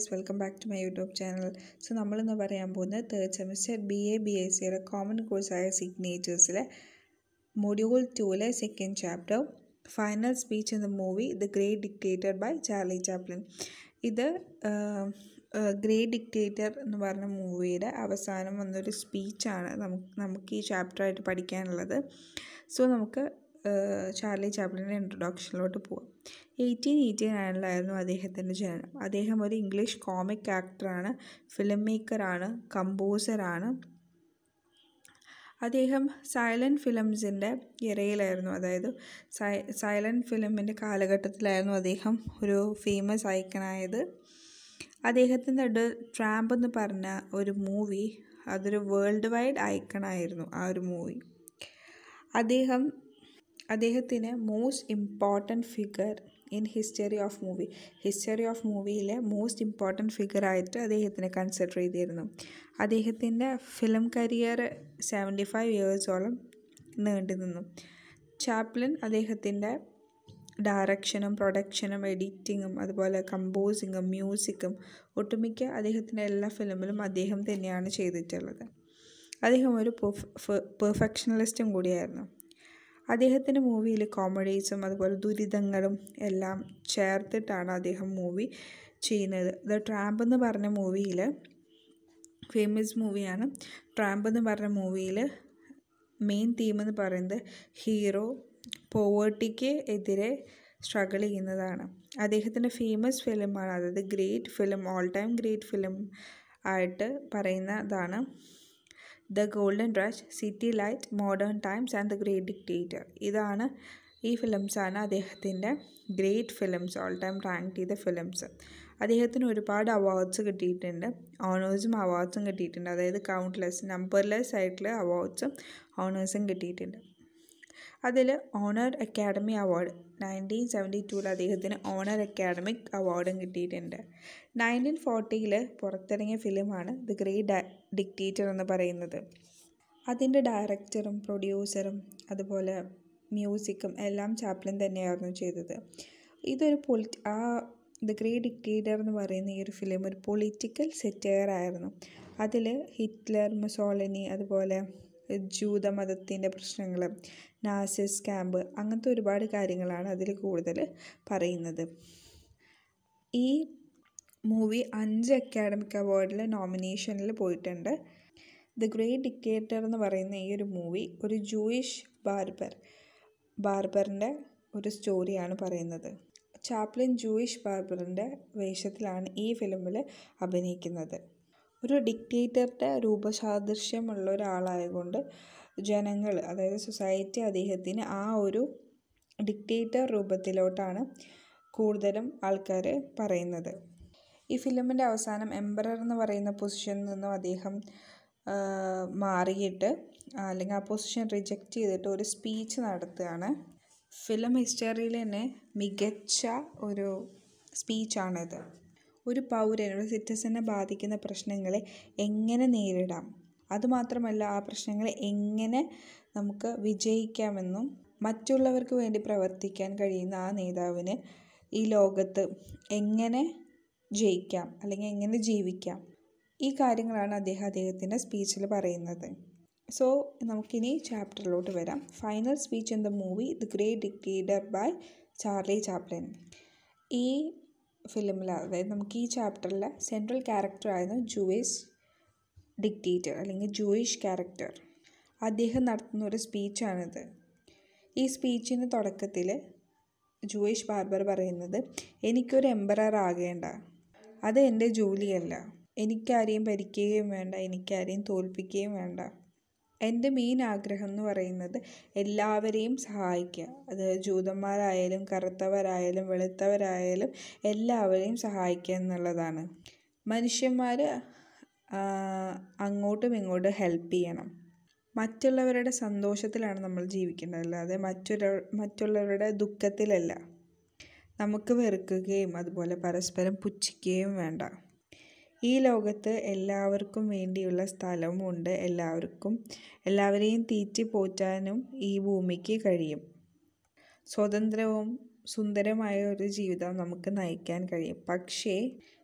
guys welcome back to my YouTube channel so നമ്മളിന്ന് പറയാൻ പോകുന്നത് third semester B A B S സിയുടെ common കോഴ്സായ സിഗ്നേച്ചേഴ്സിലെ മൊഡ്യൂൾ ടൂവിലെ second chapter final speech in the movie the great dictator by Charlie Chaplin ഇത് great dictator എന്ന് പറഞ്ഞ മൂവിയുടെ അവസാനം വന്നൊരു സ്പീച്ചാണ് നമുക്ക് നമുക്ക് ഈ ചാപ്റ്ററായിട്ട് പഠിക്കാനുള്ളത് സോ നമുക്ക് ചാർലി ചാപ്ലിൻ്റെ ഇൻട്രൊഡക്ഷനിലോട്ട് പോവാം എയ്റ്റീൻ എയ്റ്റി നയനിലായിരുന്നു അദ്ദേഹത്തിൻ്റെ ജനനം അദ്ദേഹം ഒരു ഇംഗ്ലീഷ് കോമിക് ആക്ടറാണ് ഫിലിം മേക്കറാണ് കമ്പോസറാണ് അദ്ദേഹം സൈലൻറ്റ് ഫിലിംസിൻ്റെ ഇറയിലായിരുന്നു അതായത് സൈ സൈലൻറ്റ് ഫിലിമിൻ്റെ കാലഘട്ടത്തിലായിരുന്നു അദ്ദേഹം ഒരു ഫേമസ് ഐക്കണായത് അദ്ദേഹത്തിൻ്റെ ഒരു ട്രാമ്പ് എന്ന് പറഞ്ഞ ഒരു മൂവി അതൊരു വേൾഡ് വൈഡ് ഐക്കണായിരുന്നു ആ ഒരു മൂവി അദ്ദേഹം അദ്ദേഹത്തിന് most important figure in history of movie history of മൂവിയിലെ മോസ്റ്റ് ഇമ്പോർട്ടൻറ്റ് ഫിഗറായിട്ട് അദ്ദേഹത്തിനെ കൺസിഡർ ചെയ്തിരുന്നു അദ്ദേഹത്തിൻ്റെ ഫിലിം കരിയർ സെവൻറ്റി ഫൈവ് ഇയേഴ്സോളം നീണ്ടു നിന്നു ചാപ്ലിൻ അദ്ദേഹത്തിൻ്റെ ഡയറക്ഷനും പ്രൊഡക്ഷനും എഡിറ്റിങ്ങും അതുപോലെ കമ്പോസിങ്ങും മ്യൂസിക്കും ഒട്ടുമിക്ക അദ്ദേഹത്തിൻ്റെ എല്ലാ ഫിലിമിലും അദ്ദേഹം തന്നെയാണ് ചെയ്തിട്ടുള്ളത് അദ്ദേഹം ഒരു പെർഫെക്ഷണലിസ്റ്റും കൂടിയായിരുന്നു അദ്ദേഹത്തിൻ്റെ മൂവിയിൽ കോമഡീസും അതുപോലെ ദുരിതങ്ങളും എല്ലാം ചേർത്തിട്ടാണ് അദ്ദേഹം മൂവി ചെയ്യുന്നത് ദ ട്രാമ്പ് എന്ന് പറഞ്ഞ മൂവിയിൽ ഫേമസ് മൂവിയാണ് ട്രാമ്പ് എന്ന് പറഞ്ഞ മൂവിയിൽ മെയിൻ തീം എന്ന് പറയുന്നത് ഹീറോ പോവേർട്ടിക്ക് എതിരെ സ്ട്രഗിൾ ചെയ്യുന്നതാണ് അദ്ദേഹത്തിൻ്റെ ഫേമസ് ഫിലിമാണ് അതായത് great film all time great film ആയിട്ട് പറയുന്നതാണ് the golden rush city light modern times and the great dictator ഇതാണ് ഈ ഫിലിംസാണ് അദ്ദേഹത്തിൻ്റെ great films all time rank ചെയ്ത ഫിലിംസ് അദ്ദേഹത്തിന് ഒരുപാട് അവാർഡ്സ് കിട്ടിയിട്ടുണ്ട് ഓണേഴ്സും അവാർഡ്സും കിട്ടിയിട്ടുണ്ട് അതായത് കൗണ്ട്ലെസ് നമ്പർലെസ് ആയിട്ടുള്ള അവാർഡ്സും ഓണേഴ്സും കിട്ടിയിട്ടുണ്ട് അതിൽ honour academy award nineteen seventy ടൂവിൽ അദ്ദേഹത്തിന് ഓണർ അക്കാഡമിക് അവാർഡും കിട്ടിയിട്ടുണ്ട് നയൻറ്റീൻ ഫോർട്ടിയിൽ പുറത്തിറങ്ങിയ ഫിലിമാണ് ദി ഗ്രേറ്റ് ഡിക്റ്റേറ്റർ എന്ന് പറയുന്നത് അതിൻ്റെ ഡയറക്ടറും പ്രൊഡ്യൂസറും അതുപോലെ മ്യൂസിക്കും എല്ലാം ചാപ്ലിൻ തന്നെയായിരുന്നു ചെയ്തത് ഇതൊരു പൊളിറ്റി ആ ദ ഗ്രേറ്റ് ഡിക്റ്റേറ്റർ എന്ന് പറയുന്ന ഈ ഒരു ഫിലിം ഒരു പൊളിറ്റിക്കൽ സെറ്റയർ ആയിരുന്നു അതിൽ ഹിറ്റ്ലർ മുസോളിനി അതുപോലെ ജൂതമതത്തിൻ്റെ പ്രശ്നങ്ങൾ നാസിസ് ക്യാമ്പ് അങ്ങനത്തെ ഒരുപാട് കാര്യങ്ങളാണ് അതിൽ കൂടുതൽ പറയുന്നത് ഈ മൂവി അഞ്ച് അക്കാഡമിക് അവാർഡിൽ നോമിനേഷനിൽ പോയിട്ടുണ്ട് ദ ഗ്രേറ്റ് ഡിക്റ്റേറ്റർ എന്ന് പറയുന്ന ഈ ഒരു മൂവി ഒരു ജൂയിഷ് ബാർബർ ബാർബറിൻ്റെ ഒരു സ്റ്റോറിയാണ് പറയുന്നത് ചാപ്ലിൻ ജൂയിഷ് ബാർബറിൻ്റെ വേഷത്തിലാണ് ഈ ഫിലിമിൽ അഭിനയിക്കുന്നത് ഒരു ഡിക്റ്റേറ്ററുടെ രൂപസാദൃശ്യമുള്ള ഒരാളായതുകൊണ്ട് ജനങ്ങൾ അതായത് സൊസൈറ്റി അദ്ദേഹത്തിന് ആ ഒരു ഡിക്റ്റേറ്റർ രൂപത്തിലോട്ടാണ് കൂടുതലും ആൾക്കാർ പറയുന്നത് ഈ ഫിലിമിൻ്റെ അവസാനം എംബറർ എന്ന് പറയുന്ന പൊസിഷനിൽ നിന്നും അദ്ദേഹം മാറിയിട്ട് അല്ലെങ്കിൽ ആ പൊസിഷൻ റിജക്റ്റ് ചെയ്തിട്ട് ഒരു സ്പീച്ച് നടത്തുകയാണ് ഫിലിം ഹിസ്റ്ററിയിൽ തന്നെ മികച്ച ഒരു സ്പീച്ചാണിത് ഒരു പൗരൻ ഒരു സിറ്റിസനെ ബാധിക്കുന്ന പ്രശ്നങ്ങളെ എങ്ങനെ നേരിടാം അതുമാത്രമല്ല ആ പ്രശ്നങ്ങളെ എങ്ങനെ നമുക്ക് വിജയിക്കാമെന്നും മറ്റുള്ളവർക്ക് വേണ്ടി പ്രവർത്തിക്കാൻ കഴിയുന്ന ആ നേതാവിന് ഈ ലോകത്ത് എങ്ങനെ ജയിക്കാം അല്ലെങ്കിൽ എങ്ങനെ ജീവിക്കാം ഈ കാര്യങ്ങളാണ് അദ്ദേഹം അദ്ദേഹത്തിൻ്റെ സ്പീച്ചിൽ പറയുന്നത് സോ നമുക്കിനി ചാപ്റ്ററിലോട്ട് വരാം final speech in the movie the great dictator by Charlie Chaplin ഈ ഫിലിമിൽ അതായത് നമുക്ക് ഈ ചാപ്റ്ററിലെ സെൻട്രൽ ക്യാരക്ടറായിരുന്നു ജൂയിഷ് ഡിക്റ്റേറ്റർ അല്ലെങ്കിൽ ജൂയിഷ് ക്യാരക്ടർ അദ്ദേഹം നടത്തുന്ന ഒരു സ്പീച്ചാണിത് ഈ സ്പീച്ചിന് തുടക്കത്തിൽ ജൂയിഷ് ബാർബർ പറയുന്നത് എനിക്കൊരു എംബറർ ആകേണ്ട അത് എൻ്റെ ജോലിയല്ല എനിക്കാരെയും ഭരിക്കുകയും വേണ്ട എനിക്കാരെയും തോൽപ്പിക്കുകയും വേണ്ട എൻ്റെ മെയിൻ ആഗ്രഹം എന്ന് പറയുന്നത് എല്ലാവരെയും സഹായിക്കുക അത് ജൂതന്മാരായാലും കറുത്തവരായാലും വെളുത്തവരായാലും എല്ലാവരെയും സഹായിക്കുക എന്നുള്ളതാണ് മനുഷ്യന്മാർ അങ്ങോട്ടും ഇങ്ങോട്ടും ഹെൽപ്പ് ചെയ്യണം മറ്റുള്ളവരുടെ സന്തോഷത്തിലാണ് നമ്മൾ ജീവിക്കേണ്ടത് അല്ലാതെ മറ്റൊരു മറ്റുള്ളവരുടെ ദുഃഖത്തിലല്ല നമുക്ക് വെറുക്കുകയും അതുപോലെ പരസ്പരം പുച്ഛിക്കുകയും വേണ്ട ഈ ലോകത്ത് എല്ലാവർക്കും വേണ്ടിയുള്ള സ്ഥലവുമുണ്ട് എല്ലാവർക്കും എല്ലാവരെയും തീറ്റി പോറ്റാനും ഈ ഭൂമിക്ക് കഴിയും സ്വതന്ത്രവും സുന്ദരമായ ഒരു ജീവിതം നമുക്ക് നയിക്കാൻ കഴിയും പക്ഷേ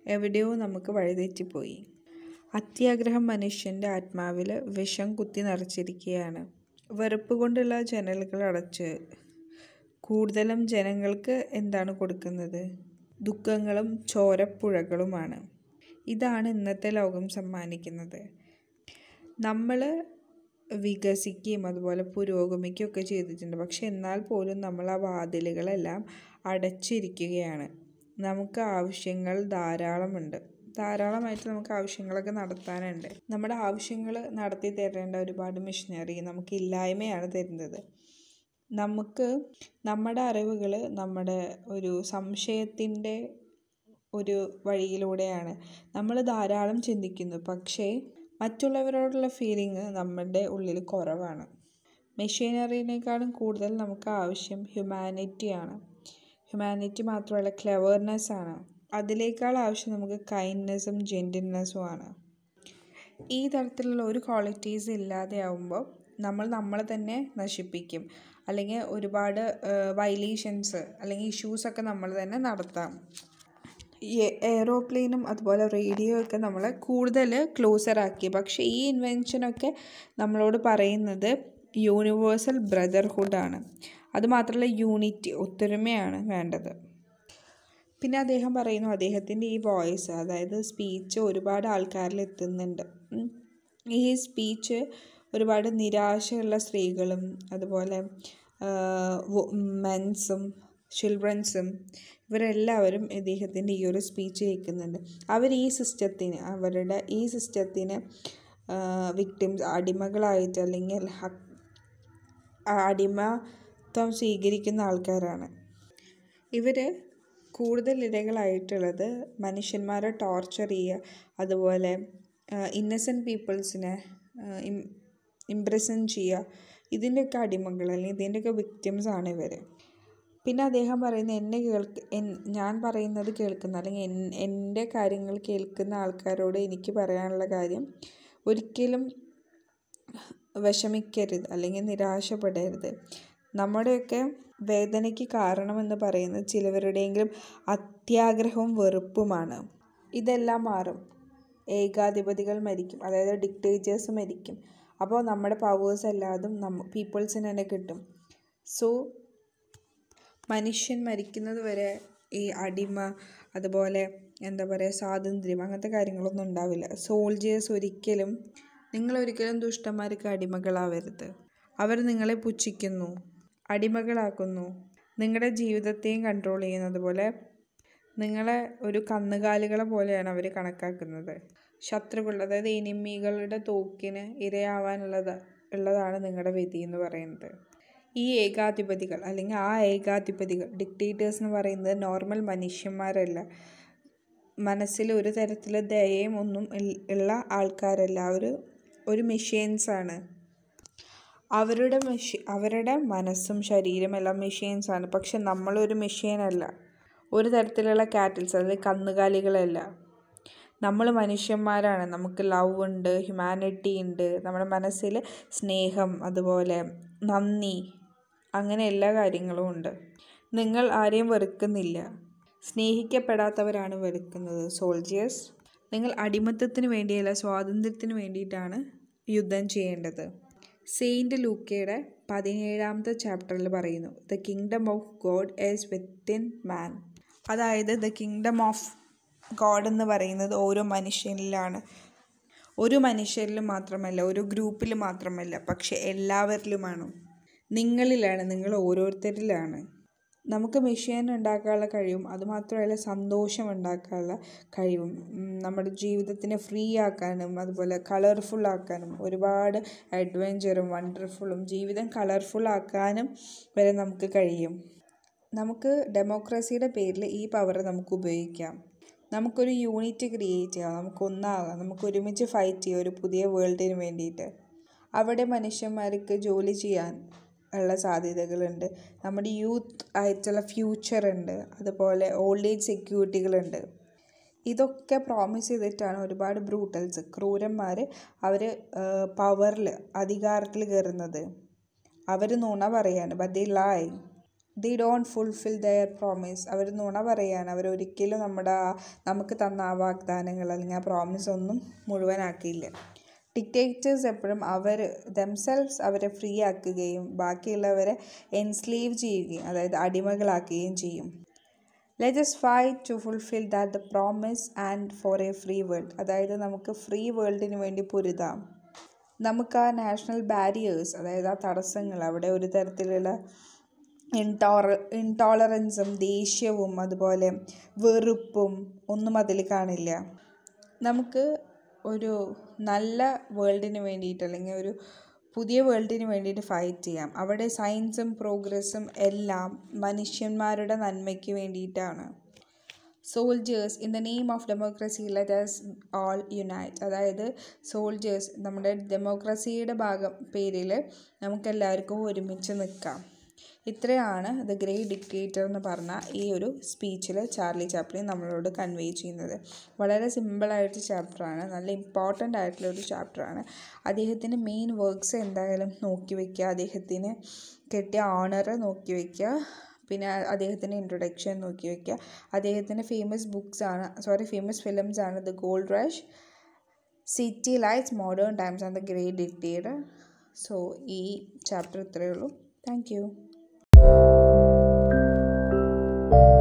എവിടെയോ നമുക്ക് വഴിതെറ്റിപ്പോയി അത്യാഗ്രഹം മനുഷ്യൻ്റെ ആത്മാവിൽ വിഷം കുത്തി നിറച്ചിരിക്കുകയാണ് വെറുപ്പ് കൊണ്ടുള്ള ജനലുകൾ അടച്ച് കൂടുതലും ജനങ്ങൾക്ക് എന്താണ് കൊടുക്കുന്നത് ദുഃഖങ്ങളും ചോരപ്പുഴകളുമാണ് ഇതാണ് ഇന്നത്തെ ലോകം സമ്മാനിക്കുന്നത് നമ്മൾ വികസിക്കുകയും അതുപോലെ പുരോഗമിക്കുകയൊക്കെ ചെയ്തിട്ടുണ്ട് പക്ഷെ എന്നാൽ പോലും നമ്മൾ ആ വാതിലുകളെല്ലാം അടച്ചിരിക്കുകയാണ് നമുക്ക് ആവശ്യങ്ങൾ ധാരാളമുണ്ട് ധാരാളമായിട്ട് നമുക്ക് ആവശ്യങ്ങളൊക്കെ നടത്താനുണ്ട് നമ്മുടെ ആവശ്യങ്ങൾ നടത്തി തരേണ്ട ഒരുപാട് മിഷനറി നമുക്ക് ഇല്ലായ്മയാണ് തരുന്നത് നമുക്ക് നമ്മുടെ അറിവുകൾ നമ്മുടെ ഒരു സംശയത്തിൻ്റെ ഒരു വഴിയിലൂടെയാണ് നമ്മൾ ധാരാളം ചിന്തിക്കുന്നു പക്ഷേ മറ്റുള്ളവരോടുള്ള ഫീലിംഗ് നമ്മുടെ ഉള്ളിൽ കുറവാണ് മെഷീനറിനേക്കാളും കൂടുതൽ നമുക്ക് ആവശ്യം ഹ്യൂമാനിറ്റിയാണ് ഹ്യൂമാനിറ്റി മാത്രമല്ല ക്ലെവർനെസ് ആണ് അതിനേക്കാൾ ആവശ്യം നമുക്ക് കൈൻഡ്നെസ്സും ജെൻറ്റിൽനെസ്സും ആണ് ഈ തരത്തിലുള്ള ഒരു ക്വാളിറ്റീസ് ഇല്ലാതെയാവുമ്പോൾ നമ്മൾ നമ്മളെ തന്നെ നശിപ്പിക്കും അല്ലെങ്കിൽ ഒരുപാട് വൈലേഷൻസ് അല്ലെങ്കിൽ ഇഷ്യൂസൊക്കെ നമ്മൾ തന്നെ നടത്താം ഈ എയ്റോപ്ലെയിനും അതുപോലെ റേഡിയോ ഒക്കെ നമ്മളെ കൂടുതൽ ക്ലോസർ ആക്കി പക്ഷേ ഈ ഇൻവെൻഷനൊക്കെ നമ്മളോട് പറയുന്നത് യൂണിവേഴ്സൽ ബ്രദർഹുഡാണ് അതുമാത്രമല്ല യൂണിറ്റി ഒത്തൊരുമയാണ് വേണ്ടത് പിന്നെ അദ്ദേഹം പറയുന്നു അദ്ദേഹത്തിൻ്റെ ഈ വോയിസ് അതായത് സ്പീച്ച് ഒരുപാട് ആൾക്കാരിൽ എത്തുന്നുണ്ട് ഈ സ്പീച്ച് ഒരുപാട് നിരാശയുള്ള സ്ത്രീകളും അതുപോലെ മെൻസും ചിൽഡ്രൻസും ഇവരെല്ലാവരും ഇദ്ദേഹത്തിൻ്റെ ഈ ഒരു സ്പീച്ച് കേൾക്കുന്നുണ്ട് അവർ ഈ സിസ്റ്റത്തിന് അവരുടെ ഈ സിസ്റ്റത്തിന് വിക്ടിംസ് അടിമകളായിട്ട് അല്ലെങ്കിൽ അടിമത്വം സ്വീകരിക്കുന്ന ആൾക്കാരാണ് ഇവർ കൂടുതൽ ഇരകളായിട്ടുള്ളത് മനുഷ്യന്മാരെ ടോർച്ചർ ചെയ്യുക അതുപോലെ ഇന്നസെൻറ്റ് പീപ്പിൾസിനെ ഇംപ്രസൻ ചെയ്യുക ഇതിൻ്റെയൊക്കെ അടിമകൾ അല്ലെങ്കിൽ ഇതിൻ്റെയൊക്കെ വിക്ടിംസ് ആണ് ഇവർ പിന്നെ അദ്ദേഹം പറയുന്നത് എന്നെ കേൾക്ക് ഞാൻ പറയുന്നത് കേൾക്കുന്ന അല്ലെങ്കിൽ എൻ്റെ കാര്യങ്ങൾ കേൾക്കുന്ന ആൾക്കാരോട് എനിക്ക് പറയാനുള്ള കാര്യം ഒരിക്കലും വിഷമിക്കരുത് അല്ലെങ്കിൽ നിരാശപ്പെടരുത് നമ്മുടെയൊക്കെ വേദനയ്ക്ക് കാരണമെന്ന് പറയുന്നത് ചിലവരുടെയെങ്കിലും അത്യാഗ്രഹവും വെറുപ്പുമാണ് ഇതെല്ലാം മാറും ഏകാധിപതികൾ മരിക്കും അതായത് ഡിക്റ്റേറ്റേഴ്സ് മരിക്കും അപ്പോൾ നമ്മുടെ പവേഴ്സ് എല്ലാതും നമ്മ പീപ്പിൾസിന് തന്നെ കിട്ടും സോ മനുഷ്യൻ മരിക്കുന്നത് വരെ ഈ അടിമ അതുപോലെ എന്താ പറയുക സ്വാതന്ത്ര്യം അങ്ങനത്തെ കാര്യങ്ങളൊന്നും ഉണ്ടാവില്ല സോൾജേഴ്സ് ഒരിക്കലും നിങ്ങളൊരിക്കലും ദുഷ്ടന്മാർക്ക് അടിമകളാവരുത് അവർ നിങ്ങളെ പുച്ഛിക്കുന്നു അടിമകളാക്കുന്നു നിങ്ങളുടെ ജീവിതത്തെയും കൺട്രോൾ ചെയ്യുന്നത് പോലെ നിങ്ങളെ ഒരു കന്നുകാലികളെ പോലെയാണ് അവർ കണക്കാക്കുന്നത് ശത്രുക്കൾ അതായത് എനിമികളുടെ തോക്കിന് ഇരയാവാനുള്ളത് ഉള്ളതാണ് നിങ്ങളുടെ വിധി എന്ന് പറയുന്നത് ഈ ഏകാധിപതികൾ അല്ലെങ്കിൽ ആ ഏകാധിപതികൾ ഡിക്റ്റേറ്റേഴ്സ് എന്ന് പറയുന്നത് നോർമൽ മനുഷ്യന്മാരല്ല മനസ്സിൽ ഒരു തരത്തിൽ ദയയും ഒന്നും ഉള്ള ആൾക്കാരല്ല അവർ ഒരു മെഷീൻസാണ് അവരുടെ മെഷീ അവരുടെ മനസ്സും ശരീരം എല്ലാം മെഷീൻസാണ് പക്ഷെ നമ്മളൊരു മെഷീനല്ല ഒരു തരത്തിലുള്ള കാറ്റിൽസ് അതായത് കന്നുകാലികളല്ല നമ്മൾ മനുഷ്യന്മാരാണ് നമുക്ക് ലവ് ഉണ്ട് ഹ്യൂമാനിറ്റി ഉണ്ട് നമ്മുടെ മനസ്സിൽ സ്നേഹം അതുപോലെ നന്ദി അങ്ങനെ എല്ലാ കാര്യങ്ങളും ഉണ്ട് നിങ്ങൾ ആരെയും വെറുക്കുന്നില്ല സ്നേഹിക്കപ്പെടാത്തവരാണ് വെറുക്കുന്നത് സോൾജിയേഴ്സ് നിങ്ങൾ അടിമത്തത്തിന് വേണ്ടിയല്ല സ്വാതന്ത്ര്യത്തിന് വേണ്ടിയിട്ടാണ് യുദ്ധം ചെയ്യേണ്ടത് സെയിൻറ്റ് ലൂക്കയുടെ പതിനേഴാമത്തെ ചാപ്റ്ററിൽ പറയുന്നു the kingdom of God is within man അതായത് ദ കിങ്ഡം ഓഫ് ഗോഡ് എന്ന് പറയുന്നത് ഓരോ മനുഷ്യനിലാണ് ഒരു മനുഷ്യരിലും മാത്രമല്ല ഒരു ഗ്രൂപ്പിൽ മാത്രമല്ല പക്ഷെ എല്ലാവരിലുമാണ് നിങ്ങളിലാണ് നിങ്ങൾ ഓരോരുത്തരിലാണ് നമുക്ക് മെഷീൻ ഉണ്ടാക്കാനുള്ള കഴിവും അതുമാത്രമല്ല സന്തോഷം ഉണ്ടാക്കാനുള്ള കഴിവും നമ്മുടെ ജീവിതത്തിനെ ഫ്രീ ആക്കാനും അതുപോലെ കളർഫുൾ ആക്കാനും ഒരുപാട് അഡ്വഞ്ചറും വണ്ടർഫുള്ളും ജീവിതം കളർഫുൾ ആക്കാനും വരെ നമുക്ക് കഴിയും നമുക്ക് ഡെമോക്രസിയുടെ പേരിൽ ഈ പവർ നമുക്ക് ഉപയോഗിക്കാം നമുക്കൊരു യൂണിറ്റ് ക്രിയേറ്റ് ചെയ്യാം നമുക്ക് ഒന്നാകാം നമുക്ക് ഒരുമിച്ച് ഫൈറ്റ് ചെയ്യാം ഒരു പുതിയ വേൾഡിന് വേണ്ടിയിട്ട് അവിടെ മനുഷ്യന്മാർക്ക് ജോലി ചെയ്യാൻ ഉള്ള സാധ്യതകളുണ്ട് നമ്മുടെ യൂത്ത് ആയിട്ടുള്ള ഫ്യൂച്ചർ ഉണ്ട് അതുപോലെ ഓൾഡ് ഏജ് സെക്യൂരിറ്റികളുണ്ട് ഇതൊക്കെ പ്രോമിസ് ചെയ്തിട്ടാണ് ഒരുപാട് ബ്രൂട്ടൽസ് ക്രൂരന്മാർ അവർ പവറിൽ അധികാരത്തിൽ കയറുന്നത് അവർ നുണ പറയാണ് but they lie they don't fulfil their promise അവർ നുണ പറയാണ് അവരൊരിക്കലും നമ്മുടെ ആ നമുക്ക് തന്ന ആ വാഗ്ദാനങ്ങൾ അല്ലെങ്കിൽ ആ പ്രോമിസ് ഒന്നും മുഴുവനാക്കിയില്ല ഡിക്റ്റേറ്റേഴ്സ് എപ്പോഴും അവർ ദംസെൽവ്സ് അവരെ ഫ്രീ ആക്കുകയും ബാക്കിയുള്ളവരെ എൻസ്ലീവ് ചെയ്യുകയും അതായത് അടിമകളാക്കുകയും ചെയ്യും let us fight to fulfil that the promise and for a free world അതായത് നമുക്ക് ഫ്രീ വേൾഡിന് വേണ്ടി പൊരുതാം നമുക്ക് ആ നാഷണൽ ബാരിയേഴ്സ് അതായത് ആ തടസ്സങ്ങൾ അവിടെ ഒരു തരത്തിലുള്ള ഇൻടോറ ഇൻടോളറൻസും ദേഷ്യവും അതുപോലെ വെറുപ്പും ഒന്നും അതിൽ കാണില്ല നമുക്ക് ഒരു നല്ല വേൾഡിന് വേണ്ടിയിട്ട് അല്ലെങ്കിൽ ഒരു പുതിയ വേൾഡിന് വേണ്ടിയിട്ട് ഫൈറ്റ് ചെയ്യാം അവിടെ സയൻസും പ്രോഗ്രസ്സും എല്ലാം മനുഷ്യന്മാരുടെ നന്മയ്ക്ക് വേണ്ടിയിട്ടാണ് soldiers in the name of democracy let us all unite അതായത് സോൾജേഴ്സ് നമ്മുടെ ഡെമോക്രസിയുടെ ഭാഗം പേരിൽ നമുക്കെല്ലാവർക്കും ഒരുമിച്ച് നിൽക്കാം ഇത്രയാണ് ദ ഗ്രേറ്റ് ഡിക്റ്റേറ്റർ എന്ന് പറഞ്ഞ ഈ ഒരു സ്പീച്ചിൽ ചാർലി ചാപ്ലിൻ നമ്മളോട് കൺവേ ചെയ്യുന്നത് വളരെ സിമ്പിളായിട്ട് ചാപ്റ്ററാണ് നല്ല ഇമ്പോർട്ടൻ്റ് ആയിട്ടുള്ള ഒരു ചാപ്റ്ററാണ് അദ്ദേഹത്തിൻ്റെ മെയിൻ വർക്ക്സ് എന്തായാലും നോക്കി വയ്ക്കുക അദ്ദേഹത്തിന് കിട്ടിയ ഓണർ നോക്കി വയ്ക്കുക പിന്നെ അദ്ദേഹത്തിൻ്റെ ഇൻട്രൊഡക്ഷൻ നോക്കി വയ്ക്കുക അദ്ദേഹത്തിൻ്റെ ഫേമസ് ബുക്സ് ആണ് സോറി ഫേമസ് ഫിലിംസ് ആണ് the gold rush city lights modern times and the great dictator so ഈ ചാപ്റ്റർ ഇത്രയേ ഉള്ളൂ താങ്ക് യു